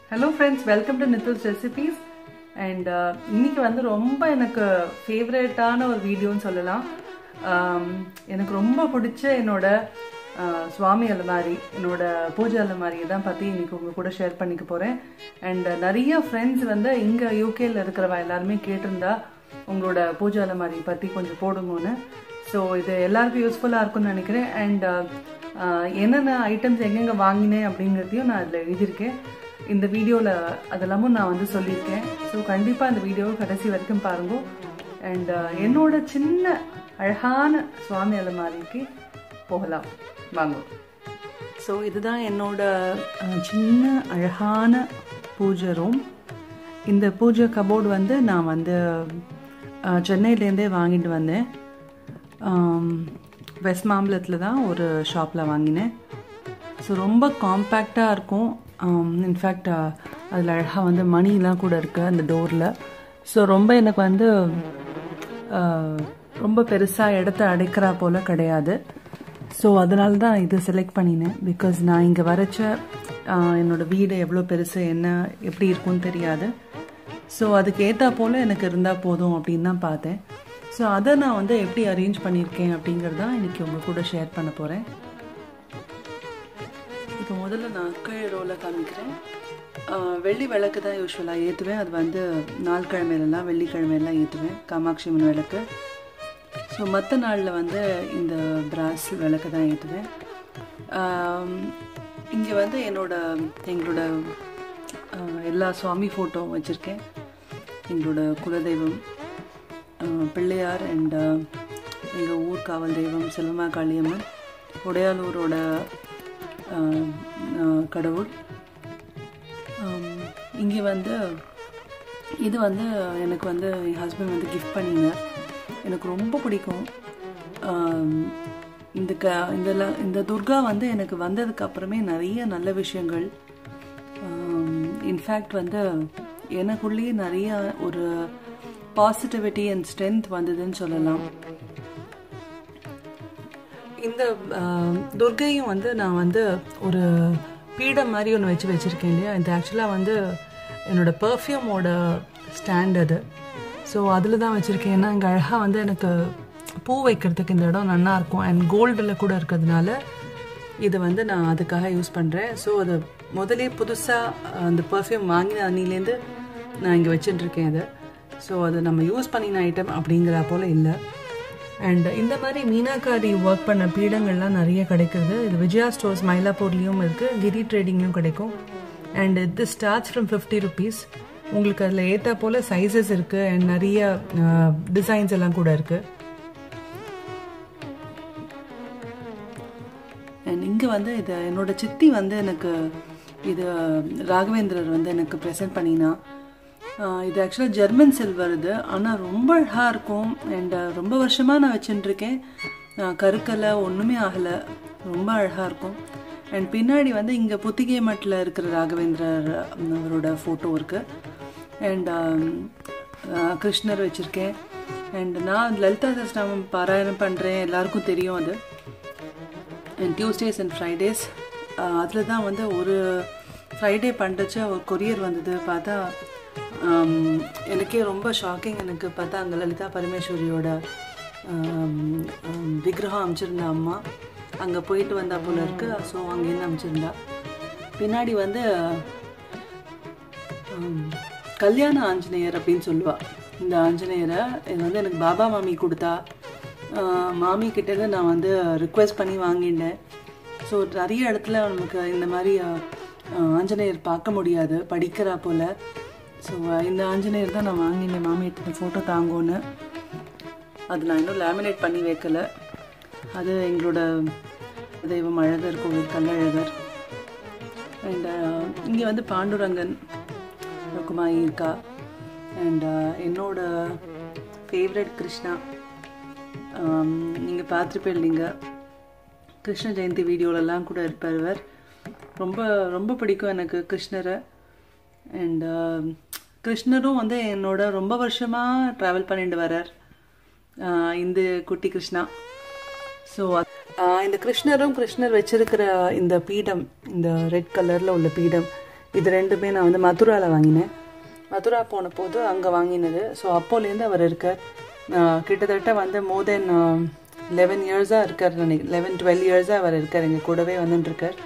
Hello friends welcome to Nithu's recipes and இன்னைக்கு வந்து ரொம்ப எனக்கு ஃபேவரட்டான ஒரு வீடியோன்னு சொல்லலாம் Um, எனக்கு ரொம்ப பிடிச்ச என்னோட uh, சுவாமி அலமாரி என்னோட பூஜை அலமாரியை தான் பற்றி இன்னைக்கு உங்க கூட ஷேர் பண்ணிக்க போகிறேன் அண்ட் நிறைய ஃப்ரெண்ட்ஸ் வந்து இங்கே யூகேல இருக்கிறவ எல்லாருமே கேட்டிருந்தா உங்களோட பூஜை அலமாரி பற்றி கொஞ்சம் போடுங்கன்னு ஸோ இது எல்லாருக்கும் யூஸ்ஃபுல்லாக இருக்கும்னு நினைக்கிறேன் அண்ட் என்னென்ன ஐட்டம்ஸ் எங்கெங்கே வாங்கினேன் அப்படிங்கிறதையும் நான் அதில் எழுதியிருக்கேன் இந்த வீடியோவில் அதெல்லாமும் நான் வந்து சொல்லியிருக்கேன் ஸோ கண்டிப்பாக இந்த வீடியோவை கடைசி வரைக்கும் பாருங்க அண்ட் என்னோட சின்ன அழகான சுவாமி அலமாரிக்கு போகலாம் வாங்க ஸோ இதுதான் என்னோட அஹ், சின்ன அழகான பூஜை ரூம் இந்த பூஜை கபோர்டு வந்து நான் வந்து அஹ், சென்னையிலேருந்தே வாங்கிட்டு வந்தேன் வெஸ்ட் மாம்பலத்தில் தான் ஒரு ஷாப்பில் வாங்கினேன் ஸோ ரொம்ப காம்பேக்டாக இருக்கும் இன்ஃபேக்ட் அதில் அழகாக வந்து மணிலாம் கூட இருக்குது அந்த டோரில் ஸோ ரொம்ப எனக்கு வந்து ஆஹ், ரொம்ப பெருசாக இடத்த அடைக்கிறா போல் கிடையாது ஸோ அதனால தான் இது செலக்ட் பண்ணினேன் பிகாஸ் நான் இங்கே வரைச்ச ஆஹ், என்னோட வீடு எவ்வளோ பெருசு என்ன எப்படி இருக்கும்னு தெரியாது ஸோ அதுக்கு ஏற்றா போல் எனக்கு இருந்தால் போதும் அப்படின்னு தான் பார்த்தேன் ஸோ அதை நான் வந்து எப்படி அரேஞ்ச் பண்ணியிருக்கேன் அப்படிங்கிறது தான் இன்றைக்கி உங்கள் கூட ஷேர் பண்ண போகிறேன் இப்போ முதல்ல நான் கீழ் ரோவில் காமிக்கிறேன் ஆஹ் வெள்ளி விளக்கு தான் யூஸ்வலாக ஏற்றுவேன் அது வந்து நாள் கிழமையிலலாம் வெள்ளிக்கிழமையெல்லாம் ஏற்றுவேன் காமாட்சி அம்மன் விளக்கு ஸோ மற்ற நாளில் வந்து இந்த பிராஸ் விளக்கு தான் ஏற்றுவேன் இங்கே வந்து என்னோட எங்களோட ஆஹ் எல்லா சுவாமி ஃபோட்டோ வச்சுருக்கேன் எங்களோட குலதெய்வம் ஆஹ் பிள்ளையார் அண்ட் எங்கள் ஊர் காவல் தெய்வம் செல்வமா காளியம்மன் உடையாலூரோட ஆஹ் ஆஹ் கடவுள் இங்கே வந்து இது வந்து எனக்கு வந்து என் ஹஸ்பண்ட் வந்து கிஃப்ட் பண்ணினார் எனக்கு ரொம்ப பிடிக்கும் ஆம், இந்த க இந்த ல- இந்த துர்கா வந்து எனக்கு வந்ததுக்கு அப்புறமே நிறைய நல்ல விஷயங்கள் இன்ஃபேக்ட் வந்து எனக்குள்ளேயே நிறைய ஒரு பாசிட்டிவிட்டி அண்ட் ஸ்ட்ரென்த் வந்ததுன்னு சொல்லலாம் இந்த ஆஹ், துர்க்கையும் வந்து நான் வந்து ஒரு பீடம் மாதிரி ஒன்று வச்சு வச்சுருக்கேன் இல்லையா இது ஆக்சுவலாக வந்து என்னோட பர்ஃப்யூமோட ஸ்டாண்ட் அது ஸோ அதில் தான் வச்சுருக்கேன் ஏன்னா இங்கே அழகாக வந்து எனக்கு பூ வைக்கிறதுக்கு இந்த இடம் நல்லா இருக்கும் அண்ட் கோல்டில் கூட இருக்கிறதுனால இது வந்து நான் அதுக்காக யூஸ் பண்ணுறேன் ஸோ அது முதலே புதுசாக அந்த பர்ஃப்யூம் வாங்கின அன்னிலேருந்து நான் இங்கே வச்சுட்டுருக்கேன் அதை ஸோ அது நம்ம யூஸ் பண்ணின ஐட்டம் அப்படிங்கிற போல் இல்லை அண்ட் இந்த மாதிரி மீனாக்காரி ஒர்க் பண்ண பீடங்கள்லாம் நிறைய கிடைக்குது இது விஜயா ஸ்டோர்ஸ் மயிலாப்பூர்லேயும் இருக்குது கிரி ட்ரேடிங்லையும் கிடைக்கும் அண்ட் இது ஸ்டார்ட்ஸ் ஃப்ரம் ஃபிஃப்டி ருபீஸ் உங்களுக்கு அதில் ஏற்ற போல் சைஸஸ் இருக்குது அண்ட் நிறைய டிசைன்ஸ் எல்லாம் கூட இருக்குது அண்ட் இங்கே வந்து இது என்னோட சித்தி வந்து எனக்கு இது ராகவேந்திரர் வந்து எனக்கு ப்ரெசென்ட் பண்ணினா ஆஹ் இது ஆக்சுவலாக ஜெர்மன் சில்வர் இது ஆனால் ரொம்ப அழகாக இருக்கும் அண்ட் ரொம்ப வருஷமாக நான் வச்சுட்டுருக்கேன் கருக்கலை ஒன்றுமே ஆகலை ரொம்ப அழகாக இருக்கும் அண்ட் பின்னாடி வந்து இங்கே புத்திகை மட்டில் இருக்கிற ராகவேந்திரர் உம், அவரோட ஃபோட்டோ இருக்குது அண்ட் கிருஷ்ணர் வச்சுருக்கேன் அண்ட் நான் லலிதா சஸ்நாமம் பாராயணம் பண்ணுறேன் எல்லாருக்கும் தெரியும் அது அண்ட் டியூஸ்டேஸ் அண்ட் ஃப்ரைடேஸ் அதில் தான் வந்து ஒரு ஃப்ரைடே பண்ணுறச்ச ஒரு கொரியர் வந்தது பார்த்தா ஆம், எனக்கே ரொம்ப ஷாக்கிங் எனக்கு பார்த்தா அங்கே லலிதா பரமேஸ்வரியோட ஆம், ஆம், விக்கிரகம் அமைச்சிருந்தா அம்மா அங்கே போயிட்டு வந்தா போல இருக்கு ஸோ அங்கேருந்து அமைச்சிருந்தா பின்னாடி வந்து ஆம், கல்யாண ஆஞ்சநேயர் அப்படின்னு சொல்லுவா இந்த ஆஞ்சநேயரை இது வந்து எனக்கு பாபா மாமி கொடுத்தா ஆஹ், மாமி கிட்டேருந்து நான் வந்து ரிக்வெஸ்ட் பண்ணி வாங்கிட்டேன் ஸோ நிறைய இடத்துல நமக்கு இந்த மாதிரி ஆஹ், ஆஹ், ஆஞ்சநேயர் பார்க்க முடியாது படிக்கிறா போல் ஸோ இந்த ஆஞ்சநேயர் தான் நான் வாங்கினேன் மாமி எடுத்து ஃபோட்டோ தாங்கோன்னு அது நான் இன்னும் லேமினேட் பண்ணி வைக்கல அது எங்களோட தெய்வம் அழகர் கோவில் கல்லழகர் அண்ட் இங்கே வந்து பாண்டுரங்கன் ருக்குமாயி இருக்கா அண்ட் என்னோட ஃபேவரட் கிருஷ்ணா நீங்கள் பார்த்துருப்பேன் நீங்கள் கிருஷ்ண ஜெயந்தி வீடியோலலாம் கூட இருப்பார் இவர் ரொம்ப ரொம்ப பிடிக்கும் எனக்கு கிருஷ்ணரை அண்ட் கிருஷ்ணரும் வந்து என்னோட ரொம்ப வருஷமாக ட்ராவல் பண்ணிட்டு வரார் ஆஹ் இந்த குட்டி கிருஷ்ணா ஸோ இந்த கிருஷ்ணரும் கிருஷ்ணர் வச்சிருக்கிற இந்த பீடம் இந்த ரெட் கலரில் உள்ள பீடம் இது ரெண்டுமே நான் வந்து மதுராவில் வாங்கினேன் மதுரா போன போது அங்கே வாங்கினது ஸோ அப்போலேருந்து அவர் இருக்கார் ஆஹ் கிட்டத்தட்ட வந்து மோர் தென் லெவன் இயர்ஸாக இருக்கார் நினைக்கிறேன் லெவன் டுவெல் இயர்ஸாக அவர் இருக்கார் எங்கள் கூடவே வந்துட்டு இருக்கார்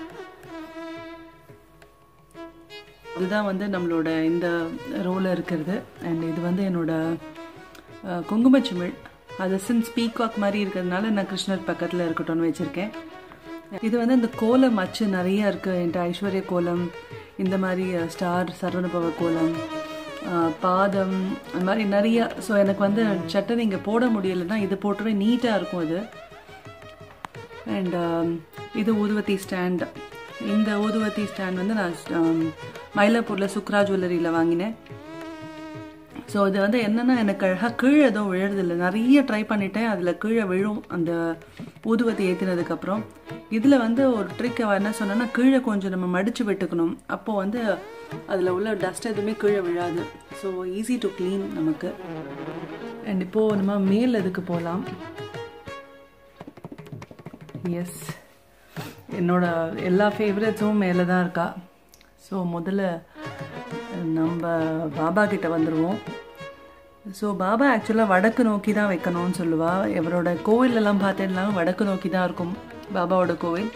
இதுதான் வந்து நம்மளோட இந்த ரோல இருக்கிறது அண்ட் இது வந்து என்னோட அஹ், குங்குமச்சிமிழ் அது சின்ஸ் பீகாக் மாதிரி இருக்கிறதுனால நான் கிருஷ்ணர் பக்கத்தில் இருக்கட்டும்னு வச்சுருக்கேன் இது வந்து இந்த கோலம் அச்சு நிறைய இருக்குது என்கிட்ட ஐஸ்வர்ய கோலம் இந்த மாதிரி அஹ், ஸ்டார் சரவணபவ கோலம் அஹ், பாதம் அந்த மாதிரி நிறைய ஸோ எனக்கு வந்து சட்டை இங்கே போட முடியலைன்னா இது போட்டுவே நீட்டாக இருக்கும் இது அண்ட் இது ஊதுவத்தி ஸ்டாண்ட் இந்த ஊதுவத்தி ஸ்டாண்ட் வந்து நான் um, மயிலாப்பூரில் சுக்ரா ஜுவல்லரியில் வாங்கினேன் ஸோ இது வந்து என்னென்னா எனக்கு அழகாக கீழே எதுவும் விழுறதில்லை நிறைய ட்ரை பண்ணிட்டேன் அதில் கீழே விழும் அந்த ஊதுவத்தி ஏற்றினதுக்கப்புறம் இதில் வந்து ஒரு ட்ரிக் என்ன சொன்னேன்னா கீழே கொஞ்சம் நம்ம மடித்து விட்டுக்கணும் அப்போது வந்து அதில் உள்ள டஸ்ட் எதுவுமே கீழே விழாது ஸோ ஈஸி டு க்ளீன் நமக்கு அண்ட் இப்போது நம்ம மேல் இதுக்கு போகலாம் எஸ் என்னோட எல்லா ஃபேவரட்ஸும் மேலே தான் இருக்கா ஸோ முதல்ல நம்ம பாபா கிட்ட வந்துடுவோம் ஸோ பாபா ஆக்சுவலாக வடக்கு நோக்கி தான் வைக்கணும்னு சொல்லுவா இவரோட கோவிலெல்லாம் பார்த்தேன்னா வடக்கு நோக்கி தான் இருக்கும் பாபாவோட கோவில்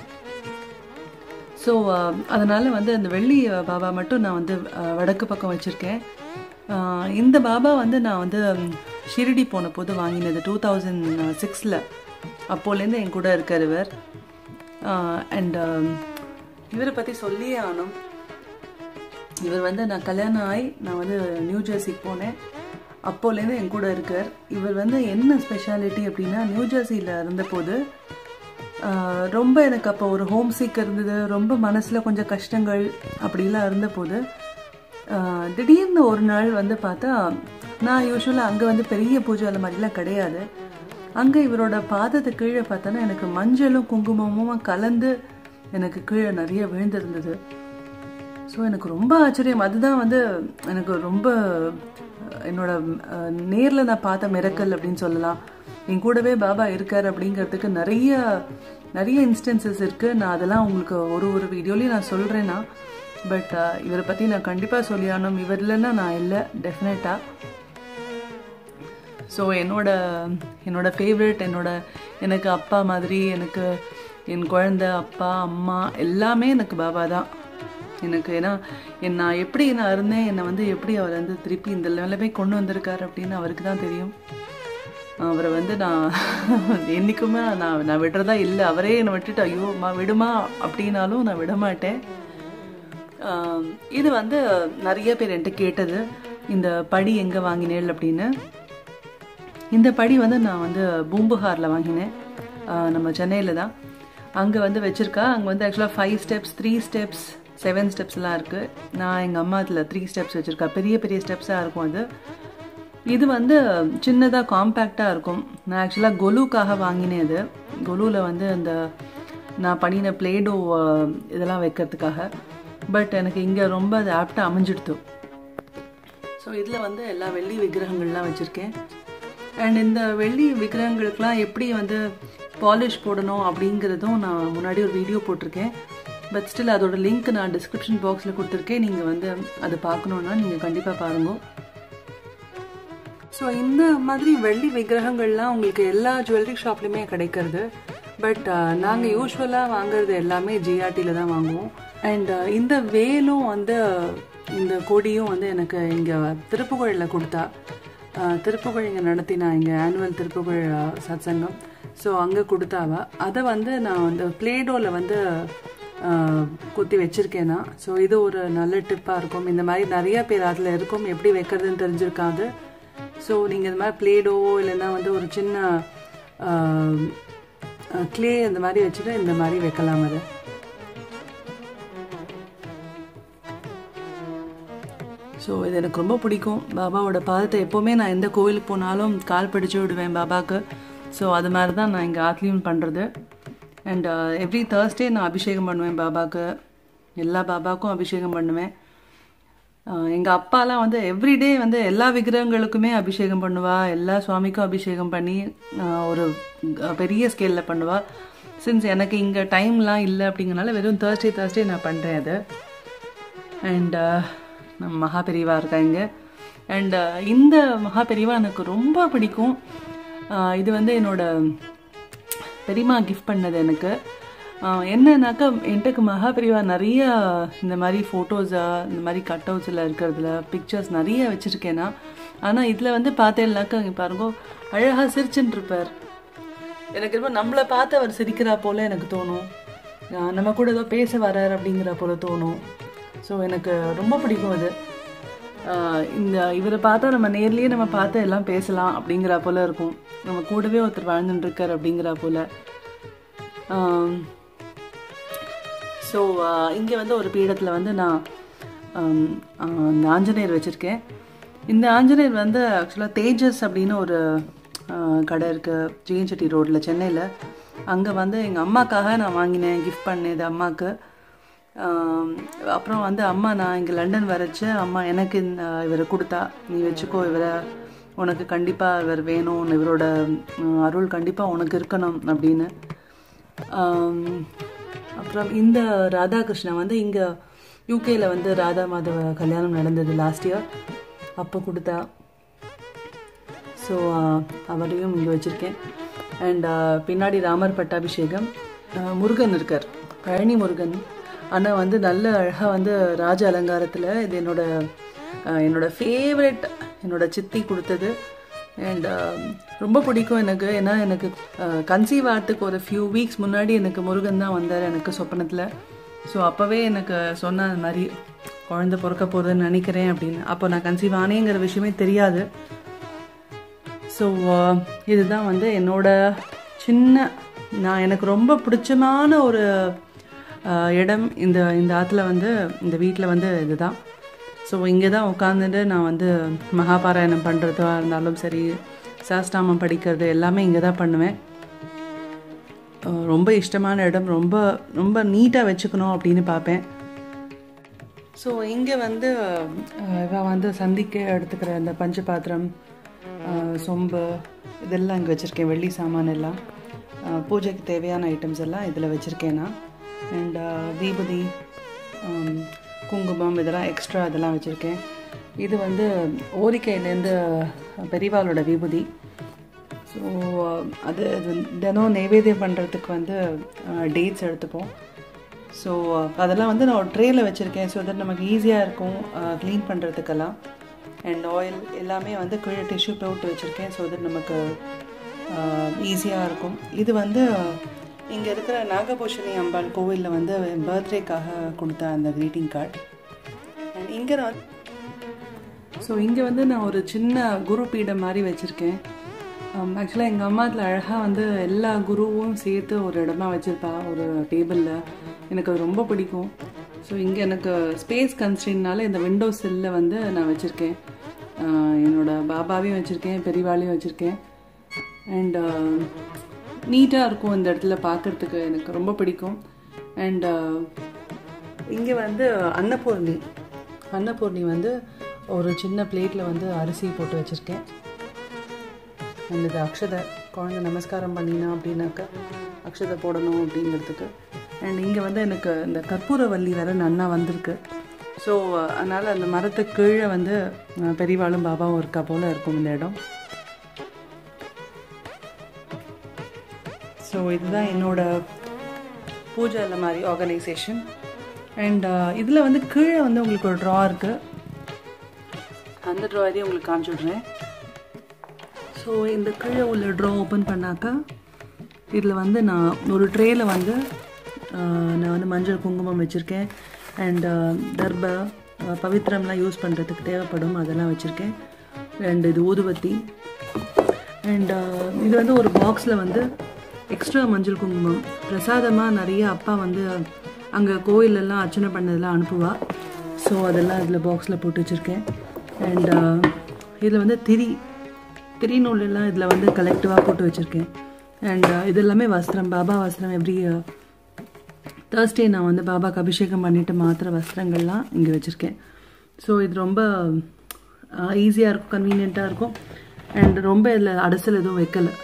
ஸோ அதனால் வந்து அந்த வெள்ளி அஹ், பாபா மட்டும் நான் வந்து அஹ், வடக்கு பக்கம் வச்சுருக்கேன் இந்த பாபா வந்து நான் வந்து ம், ஷிரடி போன போது வாங்கினது டூ தௌசண்ட் சிக்ஸில் அப்போலேருந்து என் கூட இருக்கார் இவர் அண்ட் இவரை பற்றி சொல்லியே ஆகணும் இவர் வந்து நான் கல்யாணம் ஆகி நான் வந்து நியூ ஜெர்சிக்கு போனேன் அப்போலேருந்து என் கூட இருக்கார் இவர் வந்து என்ன ஸ்பெஷாலிட்டி அப்படின்னா நியூ ஜெர்சியில் இருந்தபோது ஆஹ், ரொம்ப எனக்கு அப்போ ஒரு ஹோம் சீக் இருந்தது ரொம்ப மனசில் கொஞ்சம் கஷ்டங்கள் அப்படிலாம் இருந்தபோது ஆஹ், திடீர்னு ஒரு நாள் வந்து பார்த்தா நான் யூஸ்வலாக அங்கே வந்து பெரிய பூஜை அந்த மாதிரிலாம் கிடையாது அங்கே இவரோட பாதத்து கீழே பார்த்தோன்னா எனக்கு மஞ்சளும் குங்குமமும் கலந்து எனக்கு கீழே நிறைய விழுந்திருந்தது ஸோ எனக்கு ரொம்ப ஆச்சரியம் அதுதான் வந்து எனக்கு ரொம்ப அஹ், என்னோட நேரில் நான் பார்த்த மிரக்கல் அப்படின்னு சொல்லலாம் என் கூடவே பாபா இருக்கார் அப்படிங்கிறதுக்கு நிறைய நிறைய இன்ஸ்டன்சஸ் இருக்குது நான் அதெல்லாம் உங்களுக்கு ஒரு ஒரு வீடியோலையும் நான் சொல்கிறேன்னா பட் இவரை பற்றி நான் கண்டிப்பாக சொல்லியானோம் இவர் இல்லைன்னா நான் இல்லை டெஃபினட்டாக ஸோ என்னோட என்னோட ஃபேவரட் என்னோட எனக்கு அப்பா மாதிரி எனக்கு என் குழந்தை அப்பா அம்மா எல்லாமே எனக்கு பாபா தான் எனக்கு ஏன்னா என் நான் எப்படி நான் இருந்தேன் என்னை வந்து எப்படி அவர் வந்து திருப்பி இந்த நிலைமை கொண்டு வந்திருக்காரு அப்படின்னு அவருக்கு தான் தெரியும் அவரை வந்து நான் என்றைக்குமே நான் நான் விடுறதா இல்லை அவரே என்னை விட்டுட்டு ஐயோ மா விடுமா அப்படின்னாலும் நான் விட மாட்டேன் ஆம், இது வந்து நிறைய பேர் என்கிட்ட கேட்டது இந்த படி எங்கே வாங்கினேள் அப்படின்னு இந்த படி வந்து நான் வந்து பூம்புகாரில் வாங்கினேன் ஆஹ் நம்ம சென்னையில் தான் அங்கே வந்து வச்சுருக்கா அங்கே வந்து ஆக்சுவலாக five steps three steps seven ஸ்டெப்ஸ்லாம் இருக்குது நான் எங்கள் அம்மா அதில் த்ரீ ஸ்டெப்ஸ் வச்சுருக்கா பெரிய பெரிய ஸ்டெப்ஸாக இருக்கும் அது இது வந்து சின்னதாக காம்பேக்டாக இருக்கும் நான் ஆக்சுவலாக கொலுக்காக வாங்கினேன் அது கொலுவில் வந்து அந்த நான் பண்ணின பிளேடோ இதெல்லாம் வைக்கிறதுக்காக பட் எனக்கு இங்கே ரொம்ப அது ஆப்டாக அமைஞ்சிடுத்து ஸோ இதில் வந்து எல்லா வெள்ளி விக்கிரகங்கள்லாம் வச்சுருக்கேன் அண்ட் இந்த வெள்ளி விக்கிரகங்களுக்கெலாம் எப்படி வந்து பாலிஷ் போடணும் அப்படிங்கிறதும் நான் முன்னாடி ஒரு வீடியோ போட்டிருக்கேன் பட் ஸ்டில் அதோட லிங்க் நான் டிஸ்கிரிப்ஷன் பாக்ஸில் கொடுத்துருக்கேன் நீங்கள் வந்து அதை பார்க்கணுன்னா நீங்கள் கண்டிப்பாக பாருங்க ஸோ இந்த மாதிரி வெள்ளி விக்கிரகங்கள்லாம் உங்களுக்கு எல்லா ஜுவல்லரி ஷாப்லையுமே கிடைக்கிறது பட் நாங்கள் யூஸ்வலாக வாங்குறது எல்லாமே ஜிஆர்டியில் தான் வாங்குவோம் அண்ட் இந்த வேலும் வந்து இந்த கொடியும் வந்து எனக்கு இங்கே திருப்புகழில் கொடுத்தா அஹ், திருப்புகழ் இங்கே நடத்தினா இங்கே ஆனுவல் திருப்புகழ் அஹ், சத்சங்கம் ஸோ அங்கே கொடுத்தாவ அதை வந்து நான் வந்து பிளேடோவில் வந்து அஹ், குத்தி வச்சிருக்கேனா ஸோ இது ஒரு நல்ல டிப்பாக இருக்கும் இந்த மாதிரி நிறைய பேர் அதில் இருக்கும் எப்படி வைக்கிறதுன்னு தெரிஞ்சிருக்காது ஸோ நீங்கள் இந்த மாதிரி பிளேடோ இல்லைன்னா வந்து ஒரு சின்ன க்ளே இந்த மாதிரி வச்சுட்டு இந்த மாதிரி வைக்கலாம் அதை ஸோ இது எனக்கு ரொம்ப பிடிக்கும் பாபாவோட பாதத்தை எப்போவுமே நான் எந்த கோவிலுக்கு போனாலும் கால் பிடிச்சு விடுவேன் பாபாவுக்கு ஸோ அது மாதிரி தான் நான் இங்கே ஆத்லியும் பண்ணுறது அண்ட் எவ்ரி தேர்ஸ்டே நான் அபிஷேகம் பண்ணுவேன் பாபாவுக்கு எல்லா பாபாவுக்கும் அபிஷேகம் பண்ணுவேன் எங்கள் அப்பாலாம் வந்து எவ்ரிடே வந்து எல்லா விக்கிரகங்களுக்குமே அபிஷேகம் பண்ணுவா எல்லா சுவாமிக்கும் அபிஷேகம் பண்ணி ஆஹ், ஒரு அஹ், பெரிய ஸ்கேலில் பண்ணுவா சின்ஸ் எனக்கு இங்கே டைம்லாம் இல்லை அப்படிங்கறனால வெறும் தேர்ஸ்டே தேர்ஸ்டே நான் பண்ணுறேன் அது அண்ட் நம்ம மகா பெரியவா இருக்காங்க அண்ட் இந்த மகா பெரியவா எனக்கு ரொம்ப பிடிக்கும் ஆஹ் இது வந்து என்னோட பெரியம்மா கிஃப்ட் பண்ணது எனக்கு ஆஹ் என்னன்னாக்கா என்கிட்ட மகா பெரியவா நிறைய இந்த மாதிரி ஃபோட்டோஸா இந்த மாதிரி கட் அவுட்ஸில் இருக்கிறதுல பிக்சர்ஸ் நிறைய வச்சுருக்கேன் நான் ஆனால் இதில் வந்து பார்த்தேன்னாக்கா இங்கே பாருங்க அழகாக சிரிச்சுட்டு இருப்பார் எனக்கு ரொம்ப நம்மளை பார்த்து அவர் சிரிக்கிறா போல எனக்கு தோணும் ஆஹ் நம்ம கூட ஏதோ பேச வரார் அப்படிங்கிற போல தோணும் ஸோ எனக்கு ரொம்ப பிடிக்கும் அது ஆஹ் இந்த இவரை பார்த்தா நம்ம நேர்லயே நம்ம பார்த்து எல்லாம் பேசலாம் அப்படிங்கிற போல இருக்கும் நம்ம கூடவே ஒருத்தர் வாழ்ந்துட்டு இருக்கார் அப்படிங்கிற போல ஸோ இங்கே வந்து ஒரு பீடத்தில் வந்து நான் ஆம், ஆ, இந்த ஆஞ்சநேயர் வச்சுருக்கேன் இந்த ஆஞ்சநேயர் வந்து ஆக்சுவலாக தேஜஸ் அப்படின்னு ஒரு ஆ, கடை இருக்குது ஜிஎன்செட்டி ரோட்டில் சென்னையில் அங்கே வந்து எங்கள் அம்மாக்காக நான் வாங்கினேன் கிஃப்ட் பண்ணேன் அம்மாவுக்கு ஆம், அப்புறம் வந்து அம்மா நான் இங்கே லண்டன் வரச்சு அம்மா எனக்கு இந்த இவரை கொடுத்தா நீ வச்சுக்கோ இவரை உனக்கு கண்டிப்பாக இவர் வேணும் இவரோட ம், அருள் கண்டிப்பாக உனக்கு இருக்கணும் அப்படின்னு ஆம், அப்புறம் இந்த ராதாகிருஷ்ணன் வந்து இங்கே யூகேல வந்து ராதா மாதவ கல்யாணம் நடந்தது லாஸ்ட் இயர் அப்போ கொடுத்தா ஸோ அவரையும் இங்கே வச்சுருக்கேன் அண்ட் பின்னாடி ராமர் பட்டாபிஷேகம் ஆஹ் முருகன் இருக்கார் பழனி முருகன் ஆனால் வந்து நல்ல அழகாக வந்து ராஜ அலங்காரத்தில் இது என்னோட ஆஹ் என்னோட ஃபேவரட் என்னோட சித்தி கொடுத்தது அண்ட் ரொம்ப பிடிக்கும் எனக்கு ஏன்னா எனக்கு கன்சீவ் ஆகிறதுக்கு ஒரு ஃபியூ வீக்ஸ் முன்னாடி எனக்கு முருகன் தான் வந்தார் எனக்கு சொப்பனத்தில் ஸோ அப்போவே எனக்கு சொன்ன அந்த மாதிரி குழந்தை பிறக்க போகுதுன்னு நினைக்கிறேன் அப்படின்னு அப்போ நான் கன்சீவ் ஆனேங்கிற விஷயமே தெரியாது ஸோ இதுதான் வந்து என்னோட சின்ன நான் எனக்கு ரொம்ப பிடிச்சமான ஒரு அஹ், இடம் இந்த இந்த ஆற்றுல வந்து இந்த வீட்டில் வந்து இதுதான் ஸோ இங்கே தான் உட்காந்துட்டு நான் வந்து மகாபாராயணம் பண்ணுறதா இருந்தாலும் சரி சாஸ்தாமம் படிக்கிறது எல்லாமே இங்கே தான் பண்ணுவேன் அஹ், ரொம்ப இஷ்டமான இடம் ரொம்ப ரொம்ப நீட்டாக வச்சுக்கணும் அப்படின்னு பார்ப்பேன் ஸோ இங்கே வந்து அஹ், இவ வந்து சந்திக்க எடுத்துக்கிற இந்த பஞ்ச பாத்திரம் அஹ், சொம்பு இதெல்லாம் இங்கே வச்சுருக்கேன் வெள்ளி சாமான் எல்லாம் அஹ், பூஜைக்கு தேவையான ஐட்டம்ஸ் எல்லாம் இதில் வச்சுருக்கேன் நான் அண்ட் தீபதி ஹம், குங்குமம் இதெல்லாம் எக்ஸ்ட்ரா இதெல்லாம் வச்சுருக்கேன் இது வந்து ஓரிக்கையிலேருந்து பெரியவாளோட விபூதி ஸோ அது அது தினம் நைவேத்தியம் பண்ணுறதுக்கு வந்து டேட்ஸ் எடுத்துப்போம் ஸோ அதெல்லாம் வந்து நான் ஒரு ட்ரேயில் வச்சுருக்கேன் ஸோ தட் நமக்கு ஈஸியாக இருக்கும் க்ளீன் பண்ணுறதுக்கெல்லாம் அண்ட் ஆயில் எல்லாமே வந்து கீழே டிஷ்யூ போட்டு வச்சுருக்கேன் ஸோ தட் நமக்கு ஈஸியாக இருக்கும் இது வந்து இங்கே இருக்கிற நாகபூஷணி அம்பாள் கோவிலில் வந்து பர்த்டேக்காக கொடுத்த அந்த க்ரீட்டிங் கார்டு அண்ட் இங்கே நான் ஸோ இங்கே வந்து நான் ஒரு சின்ன குரு பீடம் மாதிரி வச்சுருக்கேன் ஆக்சுவலாக எங்கள் அம்மா அதில் அழகாக வந்து எல்லா குருவும் சேர்த்து ஒரு இடமா வச்சுருப்பா ஒரு டேபிளில் எனக்கு அது ரொம்ப பிடிக்கும் ஸோ இங்கே எனக்கு ஸ்பேஸ் கன்ஸ்டன்ட்னால இந்த விண்டோ சில்லில் வந்து நான் வச்சுருக்கேன் என்னோட பாபாவையும் வச்சுருக்கேன் பெரியவாளையும் வச்சுருக்கேன் அண்ட் நீட்டாக இருக்கும் இந்த இடத்துல பார்க்குறதுக்கு எனக்கு ரொம்ப பிடிக்கும் அண்ட் இங்கே வந்து அன்னபூர்ணி அன்னபூர்ணி வந்து ஒரு சின்ன பிளேட்டில் வந்து அரிசி போட்டு வச்சுருக்கேன் அண்ட் இது அக்ஷதை குழந்தை நமஸ்காரம் பண்ணினா அப்படின்னாக்கா அக்ஷதை போடணும் அப்படிங்கிறதுக்கு அண்ட் இங்கே வந்து எனக்கு இந்த கற்பூரவல்லி வேற நன்னா வந்திருக்கு ஸோ அதனால் அந்த மரத்துக்கு கீழே வந்து அஹ், பெரியவாளும் பாபாவும் இருக்கா போல் இருக்கும் இந்த இடம் ஸோ இதுதான் என்னோட பூஜை அந்த மாதிரி ஆர்கனைசேஷன் அண்ட் இதில் வந்து கீழே வந்து உங்களுக்கு ஒரு ட்ரா இருக்குது அந்த ட்ராயரையும் உங்களுக்கு காமிச்சு விட்றேன் ஸோ இந்த கீழே உள்ள ட்ரா ஓப்பன் பண்ணாக்கா இதில் வந்து நான் ஒரு ட்ரேயில் வந்து ஆஹ், நான் வந்து மஞ்சள் குங்குமம் வச்சுருக்கேன் அண்ட் தர்ப ஆஹ், பவித்ரம்லாம் யூஸ் பண்ணுறதுக்கு தேவைப்படும் அதெல்லாம் வச்சுருக்கேன் அண்ட் இது ஊதுபத்தி அண்ட் இது வந்து ஒரு பாக்ஸில் வந்து எக்ஸ்ட்ரா மஞ்சள் குங்குமம் பிரசாதமாக நிறைய அப்பா வந்து அங்கே கோயிலெல்லாம் அர்ச்சனை பண்ணதெல்லாம் அனுப்புவா ஸோ அதெல்லாம் இதில் பாக்ஸில் போட்டு வச்சுருக்கேன் அண்ட் இதில் வந்து திரி திரி நூல் எல்லாம் இதில் வந்து கலெக்டிவாக போட்டு வச்சுருக்கேன் அண்ட் இது எல்லாமே வஸ்திரம் பாபா வஸ்திரம் எவ்ரி தேர்ஸ்டே நான் வந்து பாபாக்கு அபிஷேகம் பண்ணிட்டு மாத்திர வஸ்திரங்கள்லாம் இங்கே வச்சுருக்கேன் ஸோ இது ரொம்ப ஈஸியாக இருக்கும் கன்வீனியண்ட்டாக இருக்கும் அண்ட் ரொம்ப இதில் அடைசல் எதுவும் வைக்கலை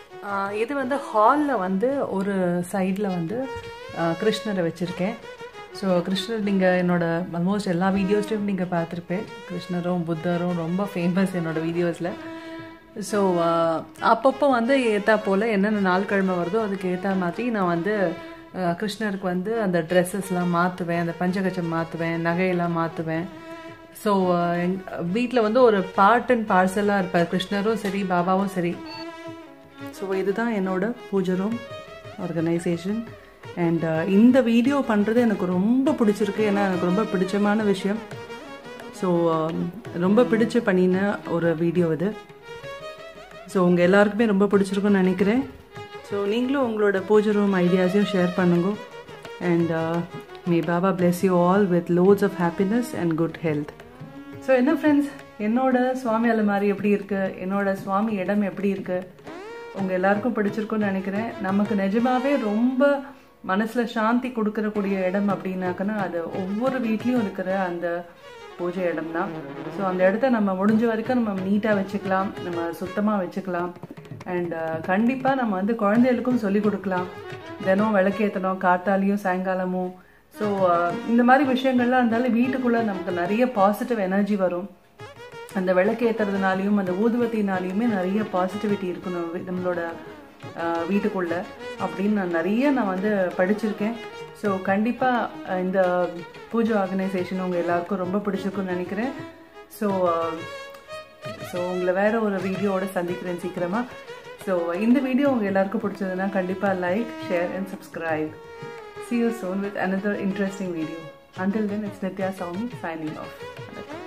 இது வந்து ஹாலில் வந்து ஒரு சைடில் வந்து ஆஹ், கிருஷ்ணரை வச்சுருக்கேன் ஸோ கிருஷ்ணர் நீங்கள் என்னோட ஆல்மோஸ்ட் எல்லா வீடியோஸ்லையும் நீங்கள் பார்த்துருப்பேன் கிருஷ்ணரும் புத்தரும் ரொம்ப ஃபேமஸ் என்னோட வீடியோஸில் ஸோ அப்பப்போ வந்து ஏற்றா போல் என்னென்ன நாள் கிழமை வருதோ அதுக்கு ஏற்ற மாதிரி நான் வந்து அஹ், கிருஷ்ணருக்கு வந்து அந்த ட்ரெஸ்ஸஸ்லாம் மாற்றுவேன் அந்த பஞ்சகச்சம் மாற்றுவேன் நகையெல்லாம் மாற்றுவேன் ஸோ எங் வீட்டில் வந்து ஒரு பார்ட் அண்ட் பார்சலாக இருப்பார் கிருஷ்ணரும் சரி பாபாவும் சரி ஸோ இதுதான் என்னோட பூஜை ரூம் ஆர்கனைசேஷன் அண்ட் இந்த வீடியோ பண்ணுறது எனக்கு ரொம்ப பிடிச்சிருக்கு ஏன்னா எனக்கு ரொம்ப பிடிச்சமான விஷயம் ஸோ ரொம்ப பிடிச்சு பண்ணின ஒரு வீடியோ இது ஸோ உங்கள் எல்லாருக்குமே ரொம்ப பிடிச்சிருக்கும்னு நினைக்கிறேன் ஸோ நீங்களும் உங்களோட பூஜை ரூம் ஐடியாஸையும் ஷேர் பண்ணுங்க and may Baba bless you all with loads of happiness and good health so என்ன ஃப்ரெண்ட்ஸ் என்னோட சுவாமி அலமாரி எப்படி இருக்கு என்னோட சுவாமி இடம் எப்படி இருக்கு உங்க எல்லாருக்கும் பிடிச்சிருக்கும்னு நினைக்கிறேன் நமக்கு நிஜமாவே ரொம்ப மனசுல சாந்தி கொடுக்கறக்கூடிய இடம் அப்படின்னாக்கன்னா அது ஒவ்வொரு வீட்லயும் இருக்கிற அந்த பூஜை இடம் தான் ஸோ அந்த இடத்த நம்ம முடிஞ்ச வரைக்கும் நம்ம நீட்டாக வச்சுக்கலாம் நம்ம சுத்தமாக வச்சுக்கலாம் அண்ட் கண்டிப்பாக நம்ம வந்து குழந்தைகளுக்கும் சொல்லி கொடுக்கலாம் தினம் விளக்கேற்றணும் காத்தாலையும் சாயங்காலமும் ஸோ இந்த மாதிரி விஷயங்கள்லாம் இருந்தாலும் வீட்டுக்குள்ளே நமக்கு நிறைய பாசிட்டிவ் எனர்ஜி வரும் அந்த விளக்கேற்றுறதுனாலையும் அந்த ஊதுவத்தினாலையுமே நிறைய பாசிட்டிவிட்டி இருக்கணும் வி- நம்மளோட ஆஹ், வீட்டுக்குள்ள அப்படின்னு நான் நிறைய நான் வந்து படிச்சிருக்கேன் ஸோ கண்டிப்பாக இந்த பூஜை ஆர்கனைசேஷன் உங்கள் எல்லாருக்கும் ரொம்ப பிடிச்சிருக்குன்னு நினைக்கிறேன் ஸோ ஸோ உங்களை வேற ஒரு வீடியோவோட சந்திக்கிறேன் சீக்கிரமாக ஸோ இந்த வீடியோ உங்கள் எல்லாருக்கும் பிடிச்சதுன்னா கண்டிப்பாக like share and subscribe See you soon with another interesting video. Until then, it's Nitya Saumi signing off.